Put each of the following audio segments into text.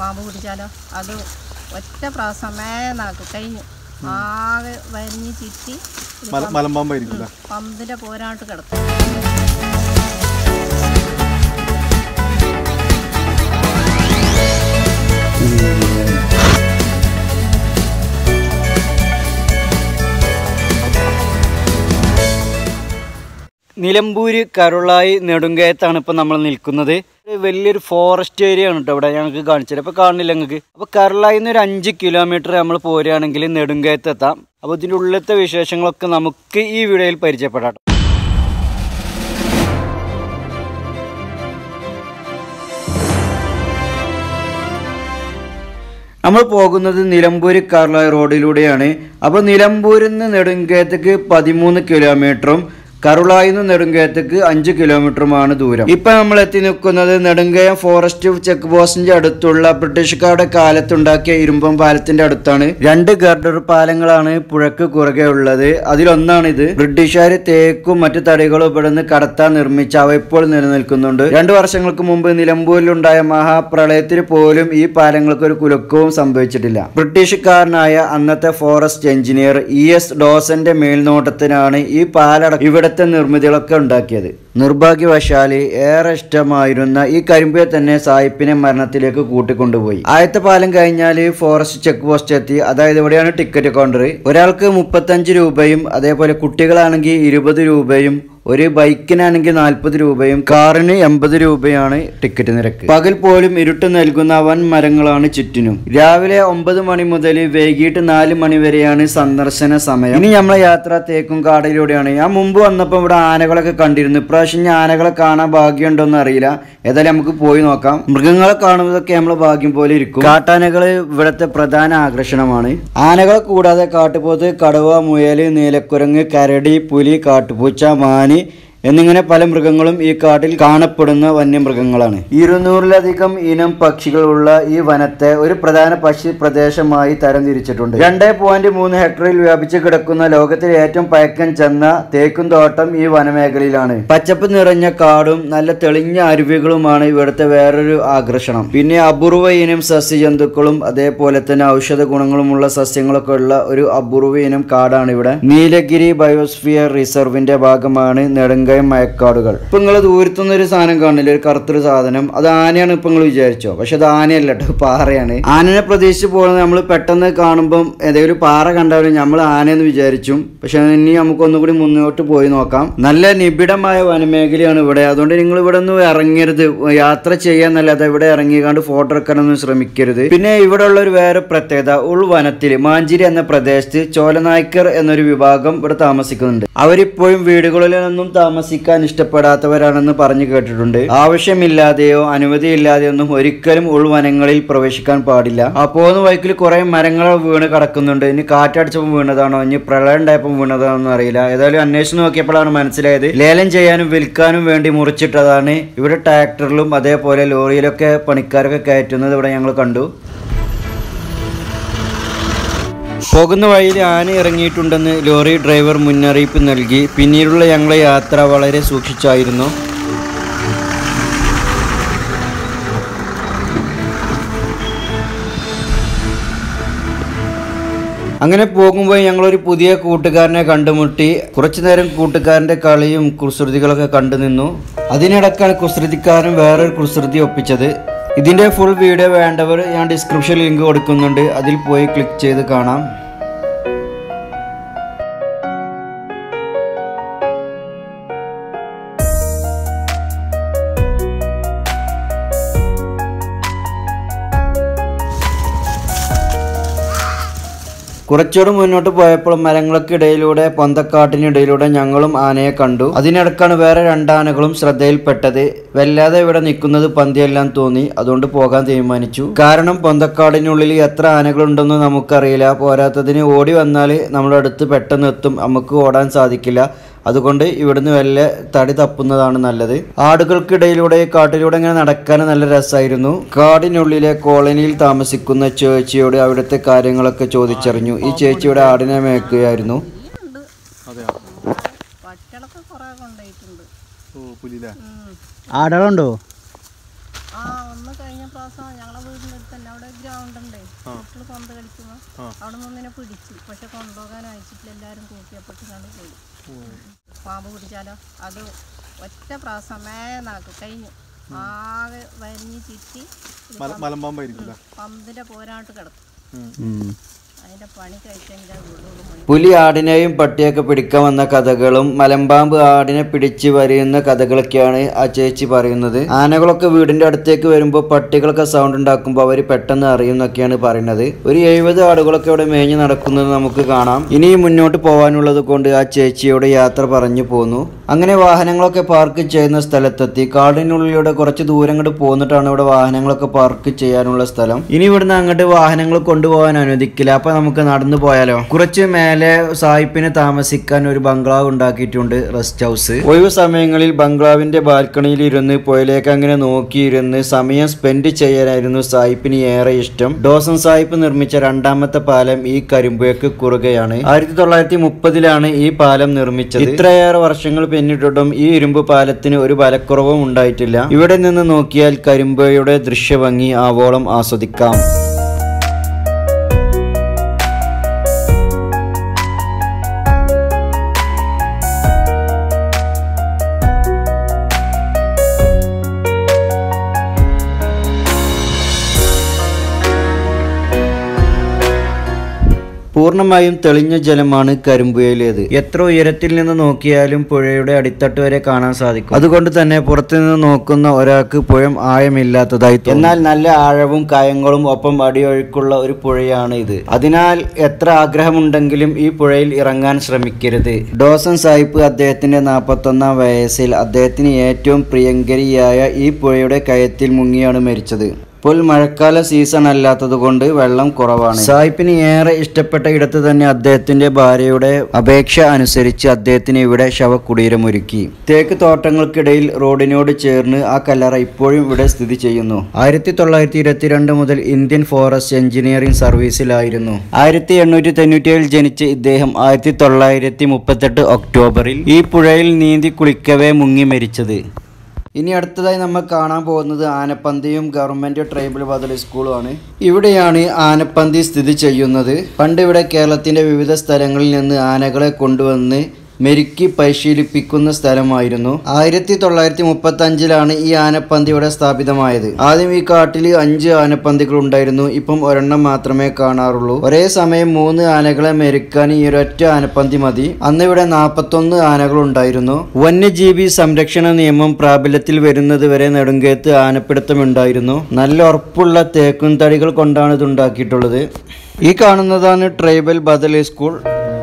പാമ്പ് പിടിച്ചാലോ അത് ഒറ്റ പ്രാവശ്യമേ നാക്ക് കഴിഞ്ഞു ആകെ വരിഞ്ഞ് ചുറ്റി ഇത് മല മലമ്പാമ്പായിരിക്കും അല്ലേ പമ്പിൻ്റെ പോരാട്ട് കിടക്കും നിലമ്പൂര് കരുളായി നെടുങ്കയത്താണ് ഇപ്പം നമ്മൾ നിൽക്കുന്നത് ഒരു വലിയൊരു ഫോറസ്റ്റ് ഏരിയ ആണ് കേട്ടോ ഇവിടെ ഞങ്ങൾക്ക് കാണിച്ചത് അപ്പോൾ കാണില്ല ഞങ്ങൾക്ക് അപ്പോൾ കരുളായിൽ നിന്ന് ഒരു അഞ്ച് കിലോമീറ്റർ നമ്മൾ പോരുകയാണെങ്കിൽ നെടുങ്കയത്ത് എത്താം അപ്പോൾ ഇതിൻ്റെ ഉള്ളിലത്തെ വിശേഷങ്ങളൊക്കെ നമുക്ക് ഈ വീഡിയോയിൽ പരിചയപ്പെടാം ട്ടോ. നമ്മൾ പോകുന്നത് നിലമ്പൂർ കർളായി റോഡിലൂടെയാണ് അപ്പോൾ നിലമ്പൂരിൽ നിന്ന് നെടുങ്കയത്തേക്ക് പതിമൂന്ന് കിലോമീറ്ററും കരുളായിൽ നിന്ന് നെടുങ്കയത്തേക്ക് അഞ്ച് കിലോമീറ്ററുമാണ് ദൂരം ഇപ്പൊ നമ്മൾ എത്തി നിൽക്കുന്നത് നെടുങ്കയം ഫോറസ്റ്റ് ചെക്ക് പോസ്റ്റിന്റെ അടുത്തുള്ള ബ്രിട്ടീഷുകാരുടെ കാലത്തുണ്ടാക്കിയ ഇരുമ്പം പാലത്തിന്റെ അടുത്താണ് രണ്ട് ഗർഡർ പാലങ്ങളാണ് പുഴക്ക് കുറുകെ ഉള്ളത് അതിലൊന്നാണ് ഇത് ബ്രിട്ടീഷുകാർ തേക്കും മറ്റു തടികളും ഇവിടുന്ന് കടത്താൻ നിർമ്മിച്ച അവ ഇപ്പോൾ നിലനിൽക്കുന്നുണ്ട് രണ്ടു വർഷങ്ങൾക്ക് മുമ്പ് നിലമ്പൂരിലുണ്ടായ മഹാപ്രളയത്തിൽ പോലും ഈ പാലങ്ങൾക്ക് ഒരു കുലുക്കവും സംഭവിച്ചിട്ടില്ല ബ്രിട്ടീഷുകാരനായ അന്നത്തെ ഫോറസ്റ്റ് എഞ്ചിനീയർ ഇ എസ് ഡോസന്റെ മേൽനോട്ടത്തിനാണ് ഈ പാലട ഇവിടുത്തെ നിർമ്മിതികളൊക്കെ ഉണ്ടാക്കിയത് നിർഭാഗ്യവശാല് ഏറെ ഇഷ്ടമായിരുന്ന ഈ കരിമ്പയെ തന്നെ സായിപ്പിനെ മരണത്തിലേക്ക് കൂട്ടിക്കൊണ്ടുപോയി ആദ്യത്തെ പാലം കഴിഞ്ഞാൽ ഫോറസ്റ്റ് ചെക്ക് പോസ്റ്റ് എത്തി അതായത് ഇവിടെയാണ് ടിക്കറ്റ് കൗണ്ടർ ഒരാൾക്ക് മുപ്പത്തഞ്ച് രൂപയും അതേപോലെ കുട്ടികളാണെങ്കിൽ ഇരുപത് രൂപയും ഒരു ബൈക്കിനാണെങ്കിൽ നാൽപ്പത് രൂപയും കാറിന് എൺപത് രൂപയാണ് ടിക്കറ്റ് നിരക്ക് പകൽ പോലും ഇരുട്ട് നൽകുന്ന വൻ മരങ്ങളാണ് ചുറ്റിനും രാവിലെ ഒമ്പത് മണി മുതൽ വൈകിട്ട് നാല് മണി വരെയാണ് സന്ദർശന സമയം ഇനി നമ്മളെ യാത്ര തേക്കും കാടിലൂടെയാണ് ഞാൻ മുമ്പ് വന്നപ്പോൾ ഇവിടെ ആനകളൊക്കെ കണ്ടിരുന്നു ഇപ്രാവശ്യം ഞാൻ ആനകളെ കാണാൻ ഭാഗ്യമുണ്ടോന്ന് അറിയില്ല ഏതായാലും നമുക്ക് പോയി നോക്കാം മൃഗങ്ങളെ കാണുന്നതൊക്കെ നമ്മളെ ഭാഗ്യം പോലെ ഇരിക്കും കാട്ടാനകൾ ഇവിടുത്തെ പ്രധാന ആകർഷണമാണ് ആനകളെ കൂടാതെ കാട്ടുപോത്ത് കടുവ മുയൽ നീലക്കുരങ്ങ് കരടി പുലി കാട്ടുപൂച്ച മാന് എന്നിങ്ങനെ പല മൃഗങ്ങളും ഈ കാട്ടിൽ കാണപ്പെടുന്ന വന്യമൃഗങ്ങളാണ് ഇരുന്നൂറിലധികം ഇനം പക്ഷികളുള്ള ഈ വനത്തെ ഒരു പ്രധാന പക്ഷി പ്രദേശമായി തരംതിരിച്ചിട്ടുണ്ട് രണ്ടേ പോയിന്റ് മൂന്ന് ഹെക്ടറിൽ വ്യാപിച്ചു കിടക്കുന്ന ലോകത്തിലെ ഏറ്റവും പഴക്കം ചെന്ന തേക്കും തോട്ടം ഈ വനമേഖലയിലാണ് പച്ചപ്പ് നിറഞ്ഞ കാടും നല്ല തെളിഞ്ഞ അരുവികളുമാണ് ഇവിടുത്തെ വേറൊരു ആകർഷണം പിന്നെ അപൂർവ ഇനം സസ്യജന്തുക്കളും അതേപോലെ തന്നെ ഔഷധ ഗുണങ്ങളുമുള്ള സസ്യങ്ങളൊക്കെ ഉള്ള ഒരു അപൂർവ ഇനം കാടാണ് ഇവിടെ നീലഗിരി ബയോസ്ഫിയർ റിസർവിന്റെ ഭാഗമാണ് നെടുങ്കയം മയക്കാടുകൾ ഇപ്പൊ നിങ്ങൾ ദൂരത്തുനിന്ന് ഒരു സാധനം കാണില്ല ഒരു കറുത്തൊരു സാധനം അത് ആനയാണ് ഇപ്പൊ നിങ്ങൾ വിചാരിച്ചോ പക്ഷെ അത് ആനയല്ല കേട്ടോ പാറയാണ് ആനനെ പ്രതീക്ഷിച്ച് പോകുന്നത് നമ്മൾ പെട്ടെന്ന് കാണുമ്പം ഏതെങ്കിലും പാറ കണ്ടാലും നമ്മൾ ആനയെന്ന് വിചാരിച്ചും പക്ഷെ ഇനി നമുക്ക് ഒന്നുകൂടി മുന്നോട്ട് പോയി നോക്കാം നല്ല നിബിഡമായ വനമേഖലയാണ് ഇവിടെ അതുകൊണ്ട് നിങ്ങൾ ഇവിടെ ഒന്നും ഇറങ്ങരുത് യാത്ര ചെയ്യാന്നല്ലാതെ ഇവിടെ ഇറങ്ങിക്കാണ്ട് ഫോട്ടോ എടുക്കാനൊന്നും ശ്രമിക്കരുത് പിന്നെ ഇവിടെ ഉള്ള ഒരു വേറെ പ്രത്യേകത ഉൾവനത്തിൽ മാഞ്ചേരി എന്ന പ്രദേശത്ത് ചോലനായ്ക്കർ എന്നൊരു വിഭാഗം ഇവിടെ താമസിക്കുന്നുണ്ട് അവരിപ്പോഴും വീടുകളിലൊന്നും താമസിക്കാൻ ഇഷ്ടപ്പെടാത്തവരാണെന്ന് പറഞ്ഞു കേട്ടിട്ടുണ്ട് ആവശ്യമില്ലാതെയോ അനുമതിയില്ലാതെയോ ഒന്നും ഒരിക്കലും ഉൾവനങ്ങളിൽ പ്രവേശിക്കാൻ പാടില്ല ആ പോകുന്ന വഴിക്കിൽ കുറെ മരങ്ങൾ വീണ് കിടക്കുന്നുണ്ട് ഇനി കാറ്റടിച്ചപ്പോൾ വീണതാണോ ഇനി പ്രളയം ഉണ്ടായപ്പോൾ വീണതാണോ എന്ന് അറിയില്ല ഏതായാലും അന്വേഷിച്ച് നോക്കിയപ്പോഴാണ് മനസ്സിലായത് ലേലം ചെയ്യാനും വിൽക്കാനും വേണ്ടി മുറിച്ചിട്ടതാണ് ഇവിടെ ട്രാക്ടറിലും അതേപോലെ ലോറിയിലൊക്കെ പണിക്കാരൊക്കെ കയറ്റുന്നത് ഇവിടെ ഞങ്ങൾ കണ്ടു പോകുന്ന വഴിയിൽ ആന ഇറങ്ങിയിട്ടുണ്ടെന്ന് ലോറി ഡ്രൈവർ മുന്നറിയിപ്പ് നൽകി പിന്നീടുള്ള ഞങ്ങളെ യാത്ര വളരെ സൂക്ഷിച്ചായിരുന്നു അങ്ങനെ പോകുമ്പോൾ ഞങ്ങളൊരു പുതിയ കൂട്ടുകാരനെ കണ്ടുമുട്ടി കുറച്ചു നേരം കൂട്ടുകാരന്റെ കളിയും കുസൃതികളൊക്കെ കണ്ടു നിന്നു അതിനിടക്കാണ് കുസൃതിക്കാരൻ വേറൊരു കുസൃതി ഒപ്പിച്ചത് ഇതിന്റെ ഫുൾ വീഡിയോ വേണ്ടവർ ഞാൻ ഡിസ്ക്രിപ്ഷൻ ലിങ്ക് കൊടുക്കുന്നുണ്ട് അതിൽ പോയി ക്ലിക്ക് ചെയ്ത് കാണാം കുറച്ചുകൂടെ മുന്നോട്ട് പോയപ്പോൾ മരങ്ങൾക്ക് ഇടയിലൂടെ പൊന്തക്കാട്ടിനിടയിലൂടെ ഞങ്ങളും ആനയെ കണ്ടു അതിനിടക്കാണ് വേറെ രണ്ടാനകളും ശ്രദ്ധയിൽപ്പെട്ടത് വല്ലാതെ ഇവിടെ നിൽക്കുന്നത് പന്തിയെല്ലാം തോന്നി അതുകൊണ്ട് പോകാൻ തീരുമാനിച്ചു കാരണം പൊന്തക്കാടിനുള്ളിൽ എത്ര ആനകളുണ്ടെന്ന് നമുക്കറിയില്ല പോരാത്തതിന് ഓടി വന്നാൽ നമ്മുടെ അടുത്ത് പെട്ടെന്ന് എത്തും നമുക്ക് ഓടാൻ സാധിക്കില്ല അതുകൊണ്ട് ഇവിടുന്ന് വല്ല തടി തപ്പുന്നതാണ് നല്ലത് ആടുകൾക്കിടയിലൂടെ കാട്ടിലൂടെ ഇങ്ങനെ നടക്കാൻ നല്ല രസമായിരുന്നു കാടിനുള്ളിലെ കോളനിയിൽ താമസിക്കുന്ന ചേച്ചിയോട് അവിടുത്തെ കാര്യങ്ങളൊക്കെ ചോദിച്ചറിഞ്ഞു ഈ ചേച്ചിയുടെ ആടിനെ മേക്കുകയായിരുന്നു ഉണ്ട് അതെയോ പട്ടികളൊക്കെ കുറേ കൊണ്ടുപോയിട്ടുണ്ട് ഓ പുലിയില്ലേ ഉം. ആടുകളുണ്ടോ ആ ഒന്ന് കഴിഞ്ഞ പ്രാവശ്യം ഞങ്ങളെ വീടിൻ്റെ അടുത്ത് തന്നെ അവിടെ ഗ്രൗണ്ട് ഉണ്ട് കുട്ടികൾ പന്ത് കളിക്കുമ്പോൾ അവിടെ നിന്ന് ഇങ്ങനെ പിടിച്ചു പക്ഷെ കൊണ്ടുപോകാൻ അയച്ചിട്ടില്ല എല്ലാവരും കൂട്ടിയപ്പോൾ കണ്ട് പോയി പാമ്പ് പിടിച്ചാലോ അത് ഒറ്റ പ്രാവശ്യമേ നാക്ക് കഴിഞ്ഞു ആകെ വരിഞ്ഞ് ചുറ്റി ഒരു മല മലമ്പാമ്പായിരിക്കും അല്ലേ പന്തിൻ്റെ പോരാട്ട് കിടക്കും ഉം. അതിൻ്റെ പണി കഴിച്ചെങ്കിൽ വീടുകൾ മണി പുലി ആടിനെയും പട്ടിയൊക്കെ പിടിക്കാൻ വന്ന കഥകളും മലമ്പാമ്പ് ആടിനെ പിടിച്ച് വരിയുന്ന കഥകളൊക്കെയാണ് ആ ചേച്ചി പറയുന്നത് ആനകളൊക്കെ വീടിന്റെ അടുത്തേക്ക് വരുമ്പോൾ പട്ടികളൊക്കെ സൗണ്ട് ഉണ്ടാക്കുമ്പോൾ അവർ പെട്ടെന്ന് അറിയുന്നൊക്കെയാണ് പറയുന്നത് ഒരു എഴുപത് ആടുകളൊക്കെ ഇവിടെ മേഞ്ഞ് നടക്കുന്നത് നമുക്ക് കാണാം ഇനിയും മുന്നോട്ട് പോകാനുള്ളത് കൊണ്ട് ആ ചേച്ചിയോട് യാത്ര പറഞ്ഞു പോന്നു അങ്ങനെ വാഹനങ്ങളൊക്കെ പാർക്ക് ചെയ്യുന്ന സ്ഥലത്തെത്തി കാടിനുള്ളിലൂടെ കുറച്ച് ദൂരം അങ്ങോട്ട് പോന്നിട്ടാണ് ഇവിടെ വാഹനങ്ങളൊക്കെ പാർക്ക് ചെയ്യാനുള്ള സ്ഥലം ഇനി ഇവിടുന്ന് അങ്ങോട്ട് വാഹനങ്ങൾ കൊണ്ടുപോകാൻ അനുവദിക്കില്ല അപ്പൊ നമുക്ക് നടന്നു പോയാലോ കുറച്ച് മേലെ സായിപ്പിന് താമസിക്കാൻ ഒരു ബംഗ്ലാവ് ഉണ്ടാക്കിയിട്ടുണ്ട് റെസ്റ്റ് ഹൗസ് ഒഴിവ് സമയങ്ങളിൽ ബംഗ്ലാവിന്റെ ബാൽക്കണിയിൽ ഇരുന്ന് പുഴയിലേക്ക് അങ്ങനെ നോക്കിയിരുന്ന് സമയം സ്പെൻഡ് ചെയ്യാനായിരുന്നു സായിപ്പിന് ഏറെ ഇഷ്ടം ഡോസൻ സായിപ്പ് നിർമ്മിച്ച രണ്ടാമത്തെ പാലം ഈ കരിമ്പുഴക്ക് കുറുകയാണ് ആയിരത്തി തൊള്ളായിരത്തി മുപ്പതിലാണ് ഈ പാലം നിർമ്മിച്ചത് ഇത്രയേറെ വർഷങ്ങൾ പിന്നിട്ടിട്ടും ഈ ഇരുമ്പ് പാലത്തിന് ഒരു ബലക്കുറവും ഉണ്ടായിട്ടില്ല ഇവിടെ നിന്ന് നോക്കിയാൽ കരിമ്പുഴയുടെ ദൃശ്യഭംഗി ആവോളം ആസ്വദിക്കാം പൂർണ്ണമായും തെളിഞ്ഞ ജലമാണ് കരിമ്പുഴയിലേത് എത്ര ഉയരത്തിൽ നിന്ന് നോക്കിയാലും പുഴയുടെ അടിത്തട്ട് വരെ കാണാൻ സാധിക്കും അതുകൊണ്ട് തന്നെ പുറത്തു നിന്ന് നോക്കുന്ന ഒരാൾക്ക് പുഴ ആഴമില്ലാത്തതായി തോന്നും. എന്നാൽ നല്ല ആഴവും കായങ്ങളും ഒപ്പം അടിയൊഴുക്കുള്ള ഒരു പുഴയാണ് ഇത് അതിനാൽ എത്ര ആഗ്രഹമുണ്ടെങ്കിലും ഈ പുഴയിൽ ഇറങ്ങാൻ ശ്രമിക്കരുത് ഡോസൻ സാഹിബ് അദ്ദേഹത്തിന്റെ നാൽപ്പത്തൊന്നാം വയസ്സിൽ അദ്ദേഹത്തിന് ഏറ്റവും പ്രിയങ്കരിയായ ഈ പുഴയുടെ കയത്തിൽ മുങ്ങിയാണ് മരിച്ചത് ഇപ്പോൾ മഴക്കാല സീസൺ അല്ലാത്തതുകൊണ്ട് വെള്ളം കുറവാണ് സായിപ്പിന് ഏറെ ഇഷ്ടപ്പെട്ട ഇടത്ത് തന്നെ അദ്ദേഹത്തിന്റെ ഭാര്യയുടെ അപേക്ഷ അനുസരിച്ച് അദ്ദേഹത്തിന് ഇവിടെ ശവകുടീരമൊരുക്കി തേക്ക് തോട്ടങ്ങൾക്കിടയിൽ റോഡിനോട് ചേർന്ന് ആ കല്ലറ ഇപ്പോഴും ഇവിടെ സ്ഥിതി ചെയ്യുന്നു ആയിരത്തി തൊള്ളായിരത്തി ഇരുപത്തിരണ്ട് മുതൽ ഇന്ത്യൻ ഫോറസ്റ്റ് എഞ്ചിനീയറിംഗ് സർവീസിലായിരുന്നു ആയിരത്തി എണ്ണൂറ്റി തൊണ്ണൂറ്റിയേഴിൽ ജനിച്ച ഇദ്ദേഹം ആയിരത്തി തൊള്ളായിരത്തി മുപ്പത്തെട്ട് ഒക്ടോബറിൽ ഈ പുഴയിൽ നീന്തി കുളിക്കവേ മുങ്ങി മരിച്ചത് ഇനി അടുത്തതായി നമ്മൾ കാണാൻ പോകുന്നത് ആനപ്പന്തിയും ഗവൺമെന്റ് ട്രൈബൽ ബദൽ സ്കൂളുമാണ് ഇവിടെയാണ് ആനപ്പന്തി സ്ഥിതി ചെയ്യുന്നത് പണ്ട് ഇവിടെ കേരളത്തിന്റെ വിവിധ സ്ഥലങ്ങളിൽ നിന്ന് ആനകളെ കൊണ്ടുവന്ന് മെരുക്കി പരിശീലിപ്പിക്കുന്ന സ്ഥലമായിരുന്നു ആയിരത്തി തൊള്ളായിരത്തി മുപ്പത്തി അഞ്ചിലാണ് ഈ ആനപ്പന്തി ഇവിടെ സ്ഥാപിതമായത് ആദ്യം ഈ കാട്ടിൽ അഞ്ച് ആനപ്പന്തികൾ ഉണ്ടായിരുന്നു ഇപ്പം ഒരെണ്ണം മാത്രമേ കാണാറുള്ളൂ ഒരേ സമയം മൂന്ന് ആനകളെ മെരുക്കാൻ ഈ ഒരൊറ്റ ആനപ്പന്തി മതി അന്ന് ഇവിടെ നാൽപ്പത്തൊന്ന് ആനകൾ ഉണ്ടായിരുന്നു വന്യജീവി സംരക്ഷണ നിയമം പ്രാബല്യത്തിൽ വരുന്നത് വരെ നെടുങ്കയത്ത് ആനപ്പിടുത്തമുണ്ടായിരുന്നു നല്ല ഉറപ്പുള്ള തേക്കും തടികൾ കൊണ്ടാണ് ഇത് ഉണ്ടാക്കിയിട്ടുള്ളത് ഈ കാണുന്നതാണ് ട്രൈബൽ ബദൽ സ്കൂൾ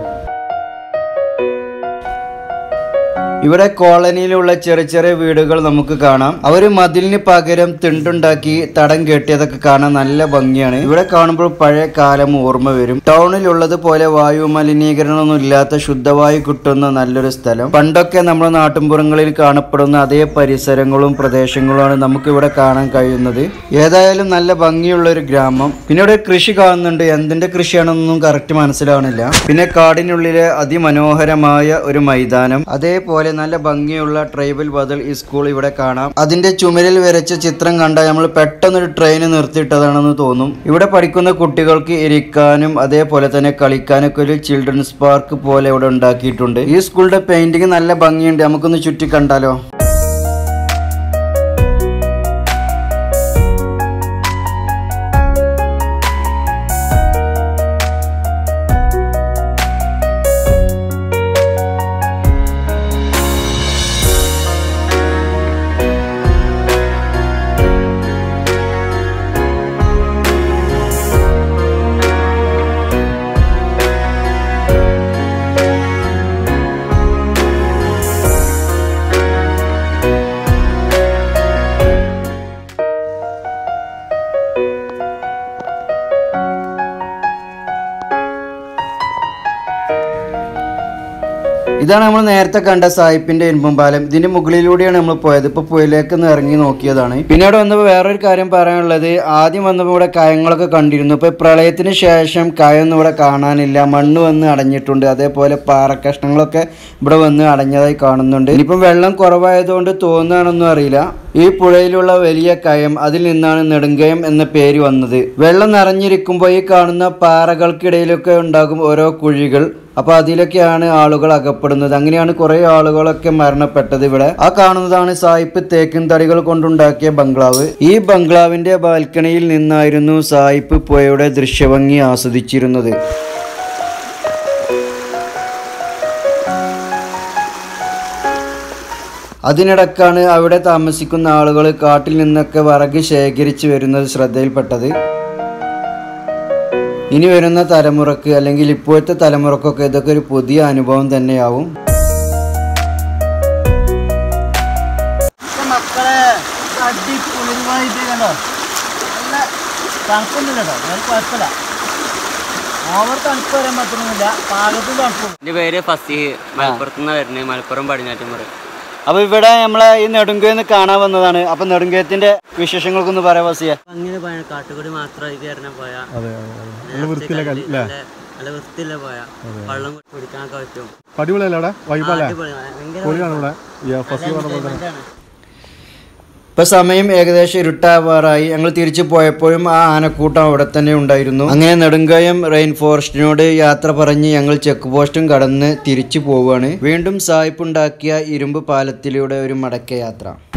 ഇവിടെ കോളനിയിലുള്ള ചെറിയ ചെറിയ വീടുകൾ നമുക്ക് കാണാം അവര് മതിലിന് പകരം തിണ്ടുണ്ടാക്കി തടം കെട്ടിയതൊക്കെ കാണാൻ നല്ല ഭംഗിയാണ് ഇവിടെ കാണുമ്പോൾ പഴയ കാലം ഓർമ്മ വരും ടൗണിലുള്ളത് പോലെ വായു മലിനീകരണമൊന്നും ഇല്ലാത്ത ശുദ്ധവായു കിട്ടുന്ന നല്ലൊരു സ്ഥലം പണ്ടൊക്കെ നമ്മുടെ നാട്ടിൻപുറങ്ങളിൽ കാണപ്പെടുന്ന അതേ പരിസരങ്ങളും പ്രദേശങ്ങളുമാണ് നമുക്ക് ഇവിടെ കാണാൻ കഴിയുന്നത് ഏതായാലും നല്ല ഭംഗിയുള്ള ഒരു ഗ്രാമം പിന്നെ ഇവിടെ കൃഷി കാണുന്നുണ്ട് എന്തിന്റെ കൃഷിയാണെന്നൊന്നും കറക്റ്റ് മനസ്സിലാവണില്ല പിന്നെ കാടിനുള്ളിലെ അതിമനോഹരമായ ഒരു മൈതാനം അതേപോലെ നല്ല ഭംഗിയുള്ള ട്രൈബൽ ബദൽ ഈ സ്കൂൾ ഇവിടെ കാണാം അതിന്റെ ചുമരിൽ വരച്ച ചിത്രം കണ്ടാൽ നമ്മൾ പെട്ടെന്നൊരു ട്രെയിൻ നിർത്തിയിട്ടതാണെന്ന് തോന്നും ഇവിടെ പഠിക്കുന്ന കുട്ടികൾക്ക് ഇരിക്കാനും അതേപോലെ തന്നെ കളിക്കാനൊക്കെ ഒരു ചിൽഡ്രൻസ് പാർക്ക് പോലെ ഇവിടെ ഉണ്ടാക്കിയിട്ടുണ്ട് ഈ സ്കൂളിന്റെ പെയിന്റിങ് നല്ല ഭംഗിയുണ്ട് നമുക്കൊന്ന് ചുറ്റി കണ്ടാലോ ഇതാണ് നമ്മൾ നേരത്തെ കണ്ട സായിപ്പിന്റെ ഇരുമ്പും പാലം ഇതിന്റെ മുകളിലൂടെയാണ് നമ്മൾ പോയത് ഇപ്പൊ പുഴയിലേക്ക് ഒന്ന് ഇറങ്ങി നോക്കിയതാണ് പിന്നെ ഇവിടെ വന്നപ്പോൾ വേറൊരു കാര്യം പറയാനുള്ളത് ആദ്യം വന്നപ്പോൾ ഇവിടെ കയങ്ങളൊക്കെ കണ്ടിരുന്നു ഇപ്പൊ പ്രളയത്തിന് ശേഷം കയൊന്നും ഇവിടെ കാണാനില്ല മണ്ണ് വന്ന് അടഞ്ഞിട്ടുണ്ട് അതേപോലെ പാറക്കഷ്ണങ്ങളൊക്കെ ഇവിടെ വന്ന് അടഞ്ഞതായി കാണുന്നുണ്ട് ഇനിയിപ്പം വെള്ളം കുറവായതുകൊണ്ട് തോന്നുകയാണെന്നും അറിയില്ല ഈ പുഴയിലുള്ള വലിയ കയം അതിൽ നിന്നാണ് നെടുങ്കയം എന്ന പേര് വന്നത് വെള്ളം നിറഞ്ഞിരിക്കുമ്പോൾ ഈ കാണുന്ന പാറകൾക്കിടയിലൊക്കെ ഉണ്ടാകും ഓരോ കുഴികൾ അപ്പൊ അതിലൊക്കെയാണ് ആളുകൾ അകപ്പെടുന്നത് അങ്ങനെയാണ് കുറെ ആളുകളൊക്കെ മരണപ്പെട്ടത് ഇവിടെ ആ കാണുന്നതാണ് സായിപ്പ് തേക്കിൻ തടികൾ കൊണ്ടുണ്ടാക്കിയ ബംഗ്ലാവ് ഈ ബംഗ്ലാവിന്റെ ബാൽക്കണിയിൽ നിന്നായിരുന്നു സായിപ്പ് പുഴയുടെ ദൃശ്യഭംഗി ആസ്വദിച്ചിരുന്നത് അതിനിടക്കാണ് അവിടെ താമസിക്കുന്ന ആളുകൾ കാട്ടിൽ നിന്നൊക്കെ വിറക് ശേഖരിച്ച് വരുന്നത് ശ്രദ്ധയിൽപ്പെട്ടത് ഇനി വരുന്ന തലമുറക്ക് അല്ലെങ്കിൽ ഇപ്പോഴത്തെ തലമുറക്കൊക്കെ ഇതൊക്കെ ഒരു പുതിയ അനുഭവം തന്നെയാവും മക്കളെ അടിപൊളിവായിട്ട് കണ്ടോ നല്ല തണുപ്പൊന്നുമില്ല കേട്ടോ വേറെ കുഴപ്പമില്ല ഓവർ തണുപ്പ് വരാൻ പറ്റുന്നില്ല പാകത്തിന് തണുപ്പ് എൻ്റെ പേര് ഫസീഹ് മലപ്പുറത്ത് നിന്ന് വരുന്നത് മലപ്പുറം പടിഞ്ഞാറ്റുമുറി അപ്പൊ ഇവിടെ നമ്മളെ ഈ നെടുങ്കയെന്ന് കാണാൻ വന്നതാണ് അപ്പൊ നെടുങ്കയത്തിന്റെ വിശേഷങ്ങൾക്കൊന്ന് പറയാ വസിയ അങ്ങനെ പോയ കാട്ടുകൂടി മാത്രമായി കയറിന പോയ നല്ല വൃത്തിയില്ല കല്ല് അല്ലേ നല്ല വൃത്തിയില്ല പോയ വെള്ളം കുടിക്കാനൊക്കെ പറ്റും അടിപൊളിയല്ലേ അവിടെ വൈബല്ലേ അടിപൊളി, ഭയങ്കര പൊളിയാണ് ഇവിടെ ഈ ഫസ്റ്റ് പറഞ്ഞ പോലെ തന്നെ ഇതാണ്. ഇപ്പൊ സമയം ഏകദേശം ഇരുട്ടാവാറായി ഞങ്ങൾ തിരിച്ചു പോയപ്പോഴും ആ ആനക്കൂട്ടം അവിടെ തന്നെ ഉണ്ടായിരുന്നു അങ്ങനെ നെടുങ്കയം റെയിൻ ഫോറസ്റ്റിനോട് യാത്ര പറഞ്ഞ് ഞങ്ങൾ ചെക്ക് പോസ്റ്റും കടന്ന് തിരിച്ചു പോവുകയാണ് വീണ്ടും സായിപ്പുണ്ടാക്കിയ ഇരുമ്പ് പാലത്തിലൂടെ ഒരു മടക്ക യാത്ര